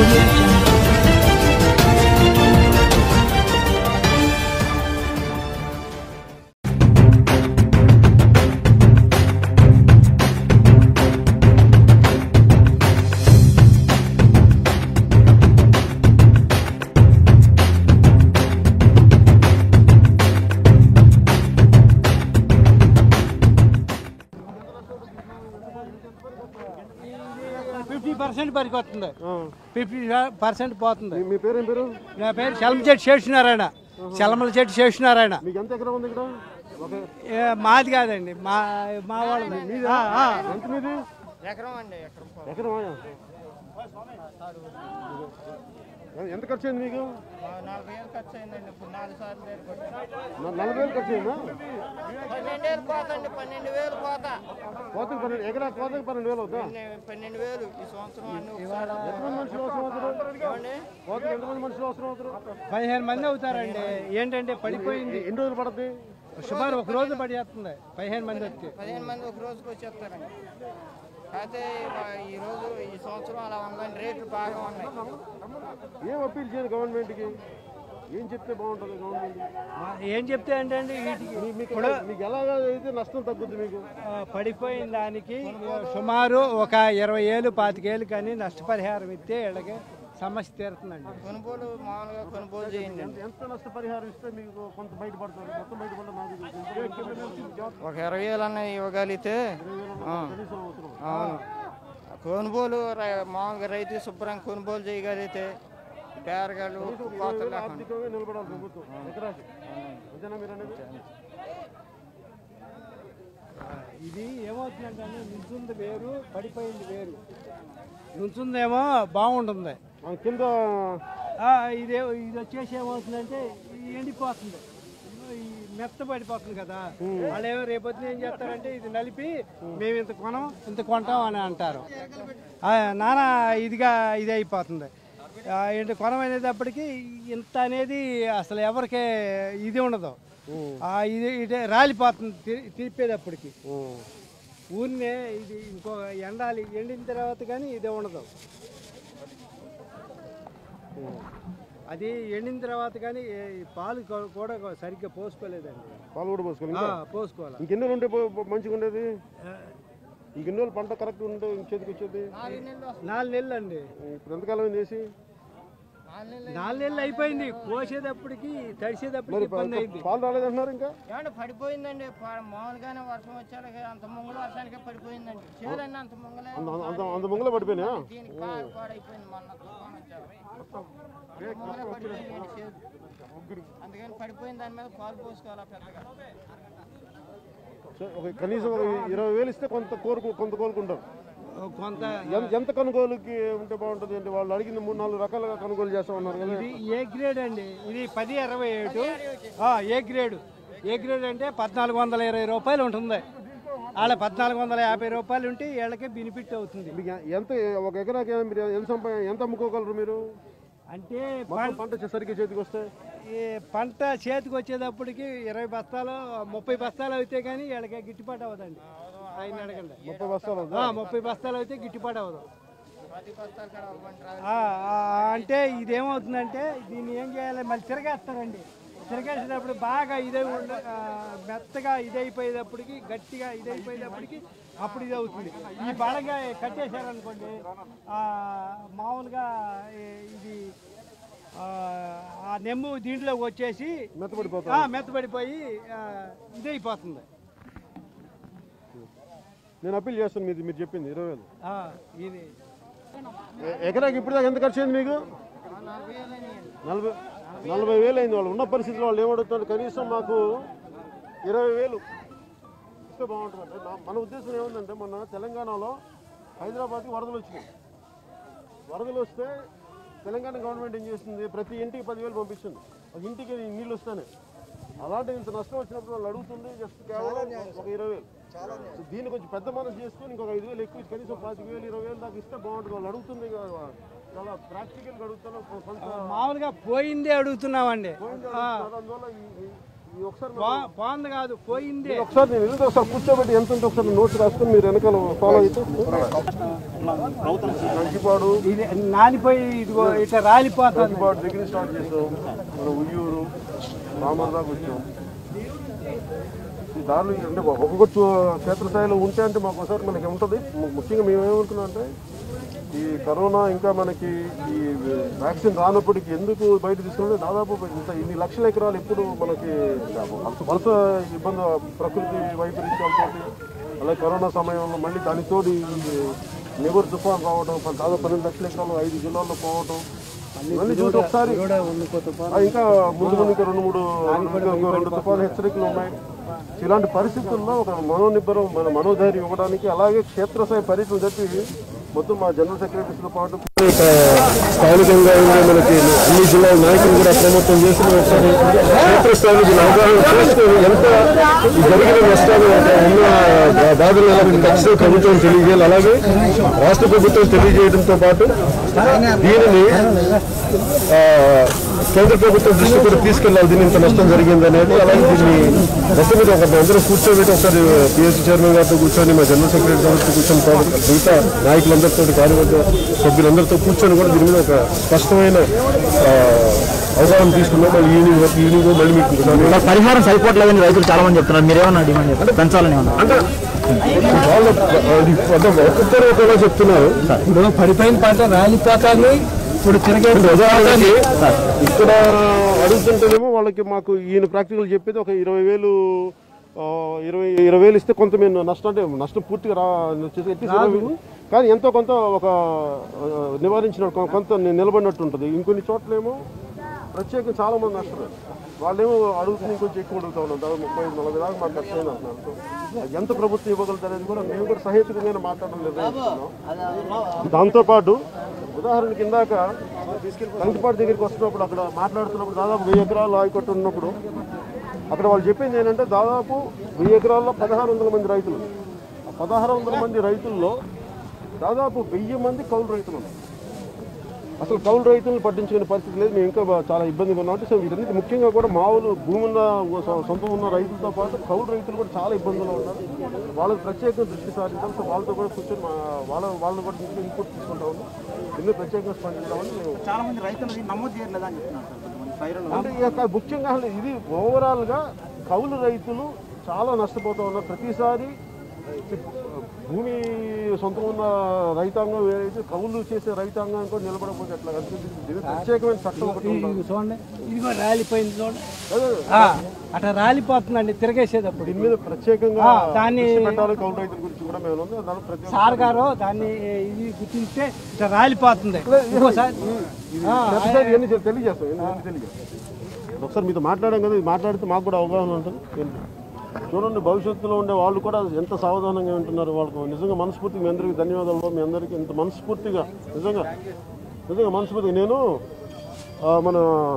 audio jungle. Fifty percent పరికి వస్తుంది fifty percent పోతుంది మీ పేరేం పేరు నా పేరు చెల్మచెట్టి శేషనారాయణ చెలమల చెట్టు శేషనారాయణ మీకు ఎంత ఎకరం ఉంది ఇక్కడ ఒక ఏ, మాది కాదండి మా మా వాళ్ళది ఆ, ఆ. ఎంత మీది ఎకరం అండి ఎకరం పొలం. ఎకరం ఎంత ఖర్చు అయింది మీకు మా నలభై వేలు ఖర్చు అయిందండి ఇప్పుడు నాలుగు సార్లు వేలు కొట్టాను. న- నలభై వేలు ఖర్చు అయిందా పన్నెండు వేలు పోతండి పన్నెండు వేలు పోత కోతకి పన్నెండు ఎకరా కోతకి పన్నెండు వేలు అవుతా పన్నె- పన్నెండు వేలు ఈ సంవత్సరం అన్ని ఒకసారి ఎంతమంది మనుషులు అవసరం అవుతారు ఏమండి? కోతకి ఎంతమంది మనుషులు అవసరం అవుతారు పదిహేను మంది అవుతారండి ఏంటంటే పడిపోయింది ఎన్ని రోజులు పడుతుంది సుమారు ఒక రోజు పడిచేస్తుంది పదిహేను మంది వచ్చి పదిహేను మంది ఒక రోజుకి వచ్చేస్తారండి అయితే ఇవా- ఈ రోజు ఈ సంవత్సరం అలా ఉందండి రేట్లు బాగా ఉన్నాయి ఏం అప్పీల్ చేయాలి గవర్నమెంట్కి ఏం చెప్తే బాగుంటుంది గవర్నమెంట్ మా- ఏం చెప్తే అంటే అండి వీటికి మీకు మీకు ఎలాగ అయితే నష్టం తగ్గుద్ది మీకు ఆ, పడిపోయిన దానికి సుమారు ఒక ఇరవై ఏళ్ళు పాతికేళ్ళు కానీ నష్టపరిహారం ఇస్తే వీళ్ళకి సమస్య తీరుతుందండి కొనుగోలు మామూలుగా కొనుగోలు చేయండి ఎంత ఎంత నష్టపరిహారం ఇస్తే మీకు కొంత బయటపడతారు మొత్తం బయటపడడం నాకు ఒక ఇరవై వేలు అన్న ఇవ్వగలిగితే ఆ, కనీసం అవసరం అవును కొనుగోలు రై- మామూలుగా రైతు శుభ్రంగా కొనుగోలు చేయగలిగితే బేరగాళ్ళు కోతలు లేకుండా ఆర్థికంగా నిలబడాలి ప్రభుత్వం ఎకరాకి అంతేనా మీరు అనేది ఇది ఏమవుతుందంటే నుంచుంది వేరు పడిపోయింది వేరు నుంచుందేమో బాగుంటుంది ఆ కింద ఆ, ఇదే ఇది వచ్చేసి ఏమవుతుందంటే ఇది ఎండిపోతుంది ఈ మెత్త పడిపోతుంది కదా వాళ్ళు ఏమో రేపొద్దున ఏం చేస్తారంటే ఇది నలిపి మేము ఇంత కొనం ఇంత కొంటాం అని అంటారు ఆ, నానా ఇదిగా ఇది అయిపోతుంది ఆ, ఏంటి కొనం అనేటప్పటికి ఇంత అనేది అసలు ఎవరికి ఇది ఉండదు ఆ, ఇది ఇదే రాలిపోతుంది తి- తిప్పేటప్పటికి ఊరినే ఇది ఇంకో ఎండాలి ఎండిన తర్వాత కానీ ఇదే ఉండదు అది ఎండిన తర్వాత కానీ ఈ పాలు కూ- కూడా సరిగ్గా పోసుకోలేదండి పాలు కూడా పోసుకోవాలి ఆ, ఇంకా పోసుకోవాలి ఇంకెన్ని రోజులు ఉంటే పో- పో- మంచిగా ఉండేది ఇంకెన్ని రోజులు పంట కరెక్ట్ ఉంటే చేతికి వచ్చేది నాలుగు నెలలు వస్తుంది. నాలుగు నెలలు అండి ఇప్పుడు ఎంతకాలం అయింది వేసి నాలుగు నెలలు నాలుగు నెలలు అయిపోయింది కోసేటప్పటికి తడిసేటప్పటికి ఇబ్బంది అయింది పాలు రాలేదంటున్నారు ఇంకా ఏమంటే పడిపోయిందండి ప- మామూలుగానే వర్షం వచ్చాక అంత ముంగల వర్షానికే పడిపోయిందండి చేరండి అంత ముంగలే అంత అంత అంత ముంగల పడిపోయినా దీనికి బాగా పాడైపోయింది మొన్న తుఫాన్ వచ్చాక అంత ముంగలే పడిపోయింది చేదు అందుకని పడిపోయిన దాని మీద పాలు పోసుకోవాలా పెద్దగా ఒక కనీసం ఒక ఇరవై వేలు ఇస్తే కొంత కోరుకు కొంత కోలుకుంటారు కొంత ఎంత ఎంత కొనుగోలుకి ఉంటే బాగుంటుంది అంటే వాళ్ళు అడిగింది మూడు నాలుగు రకాలుగా కొనుగోలు చేస్తా ఉన్నారు కదా ఇది ఏ గ్రేడ్ అండి ఇది పది అరవై ఏడు ఆ, ఏ గ్రేడ్ ఏ గ్రేడ్ అంటే పద్నాలుగు వందల ఇరవై రూపాయలు ఉంటుంది వాళ్ళ పద్నాలుగు వందల యాభై రూపాయలు ఉంటే వీళ్ళకి బెనిఫిట్ అవుతుంది మీకు ఎంత ఒక ఎకరాకి మీరు ఎంత సంపా ఎంత అమ్ముకోగలరు మీరు అంటే మొత్తం పంట చే- సరిగ్గా చేతికి వస్తే ఈ పంట చేతికి వచ్చేటప్పటికి ఇరవై బస్తాలు ముప్పై బస్తాలు అయితే కానీ వీళ్ళకి గిట్టుబాటు అవ్వదండి ఆయన అడగండి ముప్పై బస్తాలు అవుతుందా? ఆ, ముప్పై బస్తాలు అయితే గిట్టుబాటు అవ్వదు పది బస్తాలు కూడా అవ్వమంటారు ఆ, ఆ, అంటే ఇదేమవుతుందంటే దీన్ని ఏం చేయాలి మళ్ళీ తిరగేస్తారండి తిరగేసేటప్పుడు బాగా ఇదే ఉండ ఆ, మెత్తగా ఇదైపోయేటప్పటికి గట్టిగా ఇదైపోయేటప్పటికి అప్పుడు ఇది అవుతుంది ఈ బలగా కట్టేశారనుకోండి ఆ, మామూలుగా ఈ- ఇది ఆ, ఆ నెమ్ము దీంట్లోకి వచ్చేసి మెత్తపడిపోతుంది ఆ, మెత్తబడిపోయి ఆ, ఇదైపోతుంది నేను అప్పీల్ చేస్తాను మీరు మీరు చెప్పింది ఇరవై వేలు ఆ, ఇది ఎ- ఎకరాకి ఇప్పుడు దాకా ఎంత ఖర్చు అయింది మీకు నలభై నలభై వేలు అయింది వాళ్ళు ఉన్న పరిస్థితుల్లో వాళ్ళు ఏమడుగుతారు కనీసం మాకు ఇరవై వేలు ఇస్తే బాగుంటుంది నా- మన ఉద్దేశం ఏముందంటే మొన్న తెలంగాణలో హైదరాబాద్కి వరదలు వచ్చినాయి వరదలు వస్తే తెలంగాణ గవర్నమెంట్ ఏం చేస్తుంది ప్రతి ఇంటికి పదివేలు పంపిస్తుంది ఒక ఇంటికి నీళ్ళు వస్తానే అలాంటి ఇంత నష్టం వచ్చినప్పుడు వాళ్ళు అడుగుతుంది జస్ట్ కేవలం ఒక ఇరవై వేలు సో దీన్ని కొంచెం పెద్ద మనసు చేసుకుని ఇంకొక ఐదు వేలు ఎక్కువ ఇచ్చి కనీసం పాతిక వేలు ఇరవై వేలు దాకా ఇస్తే బాగుంటుంది వాళ్ళు అడుగుతుంది కదా, చాలా ప్రాక్టికల్గా అడుగుతాను కొంత మామూలుగా పోయిందే అడుగుతున్నామండి ఆ, అందువల్ల ఈ- ఈ- ఈ ఒకసారి పో- పోంది కాదు పోయిందే ఒకసారి నేను ఎందుకు ఒకసారి కూర్చోబెట్టి ఎంత ఉంటే ఒకసారి నోట్స్ రాసుకొని మీరు వెనకాల ఫాలో అయితే ప్రభుత్వం కంకిపాడు ఇది నానిపోయి ఇదిగో ఇట్లా రాలిపోతుంది కంకిపాడు దగ్గర స్టార్ట్ చేసాం మన ఉయ్యూరు రామర్ దాకా వచ్చాం ఈ దారులు అంటే ఒక్కొక్క చో- క్షేత్రస్థాయిలో ఉంటే అంటే మాకు ఒకసారి మనకి ఉంటుంది ము- ముఖ్యంగా మేము ఏమనుకున్నాం అంటే ఈ కరోనా ఇంకా మనకి ఈ వ్యాక్సిన్ రానప్పటికీ ఎందుకు బయట తీసుకుంటే దాదాపు ఇంత ఇన్ని లక్షల ఎకరాలు ఎప్పుడు మనకి వలస వలస ఇబ్బంది ప్రకృతి వైపరీత్యాలతో అలాగే కరోనా సమయంలో మళ్ళీ దానితో నెవర్ తుఫాన్ రావడం దాదాపు పన్నెండు లక్షల ఎకరాలు ఐదు జిల్లాల్లో పోవడం ఇవన్నీ చూసి ఒకసారి కూడా ఉండిపో తుఫాను ఆ, ఇంకా ముందు ముందు ఇంకా రెండు మూడు ఇంకా ఇంకో రెండు తుఫాను హెచ్చరికలు ఉన్నాయి ఇలాంటి పరిస్థితుల్లో ఒక మనోనిబ్బరం మన మనోధైర్యం ఇవ్వడానికి అలాగే క్షేత్రస్థాయి పర్యటన జరిపి మొత్తం మా జనరల్ సెక్రటరీస్తో పాటు స్థానికంగా ఉండే మనకి అన్ని జిల్లాల నాయకులు కూడా అప్రమత్తం చేసి మేము ఒకసారి క్షేత్రస్థాయిలో దీని అవగాహన చేస్తూ ఎంత ఈ జరిగిన నష్టాలు ఒక ఉన్న బాధలు ఎలా ఖచ్చితంగా ప్రభుత్వం తెలియజేయాలి అలాగే రాష్ట్ర ప్రభుత్వం తెలియజేయడంతో పాటు దీనిని ఆ, కేంద్ర ప్రభుత్వం దృష్టి కూడా తీసుకెళ్ళాలి దీని ఇంత నష్టం జరిగింది అనేది అలాగే దీన్ని మొత్తం మీద ఒక అందరూ కూర్చోబెట్టి ఒకసారి పిఎస్సీ చైర్మన్ గారితో కూర్చొని మా జనరల్ సెక్రటరీ గారితో కూర్చొని పాటు మిగతా నాయకులందరితో కార్యవర్గ సభ్యులందరితో కూర్చొని కూడా దీని మీద ఒక స్పష్టమైన ఆ, అవగాహన తీసుకున్నాం మళ్ళీ ఈవినింగ్ వరకు ఈవినింగ్ మళ్ళీ మీకు ఇలా పరిహారం సరిపోవట్లేదని రైతులు చాలా మంది చెప్తున్నారు మీరేమన్నా డిమాండ్ చేస్తారు పెంచాలని ఏమన్నా అంటే వాళ్ళు అది అంటే ఒక్కొక్కరు ఒకలా చెప్తున్నారు ఇప్పుడు పడిపోయిన పంట రాలిపోతాన్ని ఇప్పుడు తిరగే ఉదాహరణకి ఇక్కడ అడుగుతుంటేనేమో వాళ్ళకి మాకు ఈయన ప్రాక్టికల్ చెప్పేది ఒక ఇరవై వేలు ఆ, ఇరవై ఇరవై వేలు ఇస్తే కొంత మేము నష్టం అంటే నష్టం పూర్తిగా రా వచ్చేసి at least ఇరవై వేలు. కానీ ఎంతో కొంత ఒక ఆ, నివారించిన కొ- కొంత ని- నిలబడినట్టు ఉంటుంది ఇంకొన్ని చోట్లేమో ప్రత్యేకంగా చాలా మంది నష్టపోయారు వాళ్ళేమో అడుగుతుంది ఇంకొంచెం ఎక్కువ అడుగుతా ఉన్నారు దాదాపు ముప్పై ఐదు నలభై దాకా మాకు నష్టమైంది అంటున్నారు సో, అది ఎంత ప్రభుత్వం ఇవ్వగలుగుతుంది అనేది కూడా మేము కూడా సహేతుకంగా మాట్లాడడం నిర్ణయించుకున్నాం దాంతోపాటు ఉదాహరణకి ఇందాక కంకిపాటి దగ్గరికి వస్తున్నప్పుడు అక్కడ మాట్లాడుతున్నప్పుడు దాదాపు వెయ్యి ఎకరాలు ఆయకట్టు ఉన్నప్పుడు అక్కడ వాళ్ళు చెప్పింది ఏంటంటే దాదాపు వెయ్యి ఎకరాల్లో పదహారు వందల మంది రైతులు ఆ పదహారు వందల మంది రైతుల్లో దాదాపు వెయ్యి మంది కౌలు రైతులు ఉన్నారు అసలు కౌలు రైతులను పట్టించుకునే పరిస్థితి లేదు మేము ఇంకా బా- చాలా ఇబ్బందిగా ఉన్నాం అంటే సో వీటన్నిటి ముఖ్యంగా కూడా మామూలు భూమి ఉన్న సొ- సొంతం ఉన్న రైతులతో పాటు కౌలు రైతులు కూడా చాలా ఇబ్బందులు ఉన్నారు వాళ్ళకి ప్రత్యేకంగా దృష్టి సారించాలి సో వాళ్ళతో కూడా కూర్చొని మా వాళ్ళ వాళ్ళని కూడా ఇన్పుట్ తీసుకుంటా ఉన్నాం దీన్ని ప్రత్యేకంగా స్పందించామని మేము చాలా మంది రైతులు నమోదు చేయలేదని చెప్తున్నారు సార్ కొంతమంది ఫైర్లు అంటే ఈ యొక్క ముఖ్యంగా అసలు ఇది ఓవరాల్ గా కౌలు రైతులు చాలా నష్టపోతూ ఉన్నారు ప్రతిసారి భూమి సొంతం ఉన్న రైతాంగం ఏదైతే కౌలు చేసే రైతాంగం కూడా నిలబడకపోతే ఎట్లా అందుకే దీనికి ప్రత్యేకమైన చట్టం ఒకటి ఉండాలి. ఇది చూడండి ఇది కూడా రాలిపోయింది చూడండి అదే ఆ, అట్లా రాలిపోతుందండి తిరగేసేటప్పుడు దీని మీద ప్రత్యేకంగా ఆ, దాన్ని- దృష్టి పెట్టాలి కౌలు రైతుల గురించి కూడా మేము ఉంది దాని ప్రత్యేక సార్ గారు దాన్ని ఇది గుర్తిస్తే ఇట్లా రాలిపోతుంది ఇంకోసారి ఇది ప్రతిసారి ఇవన్నీ తె- తెలియజేస్తాం ఇవన్నీ తెలియజేస్తాం ఒకసారి మీతో మాట్లాడాం కదా ఇది మాట్లాడితే మాకు కూడా అవగాహన ఉంటుంది చూడండి భవిష్యత్తులో ఉండే వాళ్ళు కూడా ఎంత సావధానంగా ఉంటున్నారు వాళ్ళకు నిజంగా మనస్ఫూర్తిగా మీ అందరికీ ధన్యవాదాలు మీ అందరికీ ఇంత మనస్ఫూర్తిగా నిజంగా నిజంగా మనస్ఫూర్తిగా నేను ఆ, మన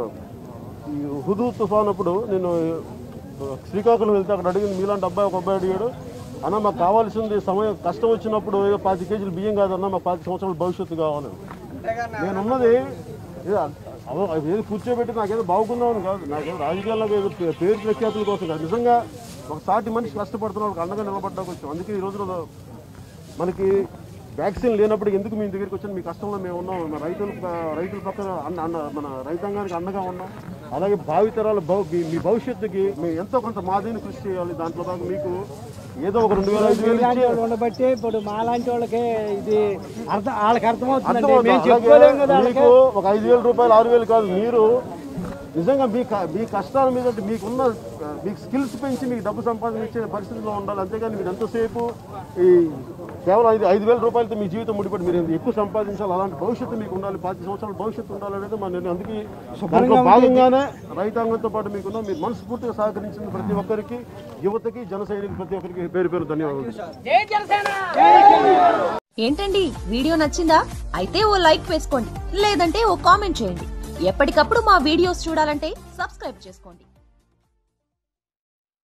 ఈ హుదూ తుఫాన్ అప్పుడు నేను ఆ, శ్రీకాకుళం వెళ్తే అక్కడ అడిగింది మీలాంటి అబ్బాయి ఒక అబ్బాయి అడిగాడు అన్న మాకు కావాల్సింది సమయం కష్టం వచ్చినప్పుడు ఏదో పాతి కేజీలు బియ్యం కాదన్నా మాకు పాతి సంవత్సరాల భవిష్యత్తు కావాలి నేనున్నది ఏదో అవ- అది ఏదో కూర్చోబెట్టి నాకేదో బాగుందామని కాదు నాకేదో రాజకీయాల్లో ఏదో పే- పేరు ప్రఖ్యాతుల కోసం కాదు నిజంగా ఒక సాటి మనిషి కష్టపడుతున్న వాళ్ళకి అండగా నిలబడ్డానికి వచ్చాం అందుకే ఈ రోజున మనకి వ్యాక్సిన్ లేనప్పుడు ఎందుకు మీ దగ్గరికి వచ్చాను మీ కష్టంలో మేము ఉన్నాం మన రైతుల ప- రైతుల పక్కన అన్న అన్న మన రైతాంగానికి అండగా ఉన్నాం అలాగే భావితరాల భవ- మీ- మీ భవిష్యత్తుకి మేము ఎంతో కొంత మాదిరిని కృషి చేయాలి దాంట్లో భాగంగా మీకు ఏదో ఒక రెండు వేల ఐదు వేలు ఇలాంటి ఇచ్చి వాళ్ళు ఉండబట్టి ఇప్పుడు మా లాంటి వాళ్ళకి ఇది అర్థం వాళ్ళకి అర్థమవుతుందండి అర్థమవుతుంది. మేము అలాగే చెప్పుకోలేము కదా వాళ్ళకి మీకు ఒక ఐదు వేల రూపాయలు ఆరు వేలు కాదు మీరు నిజంగా మీ క- మీ కష్టాల మీద మీకున్న ఆ, మీకు స్కిల్స్ పెంచి మీకు డబ్బు సంపాదించే పరిస్థితిలో ఉండాలి అంతేగాని మీరు ఎంతసేపు ఈ కేవలం ఐదు ఐదు వేల రూపాయలతో మీ జీవితం ముడిపడి మీరు ఎక్కువ సంపాదించాలి అలాంటి భవిష్యత్తు మీకు ఉండాలి పాతి సంవత్సరాల భవిష్యత్తు ఉండాలనేది మా నిర్ణయం అందుకే దాంట్లో భాగంగానే రైతాంగంతో పాటు మీకున్న మీరు మనస్ఫూర్తిగా సహకరించిన ప్రతి ఒక్కరికి యువతకి జన సైనికులు ప్రతి ఒక్కరికి పేరు పేరు ధన్యవాదాలు ఏంటండి వీడియో నచ్చిందా అయితే ఓ లైక్ వేసుకోండి లేదంటే ఓ కామెంట్ చేయండి ఎప్పటికప్పుడు మా వీడియోస్ చూడాలంటే సబ్స్క్రైబ్ చేసుకోండి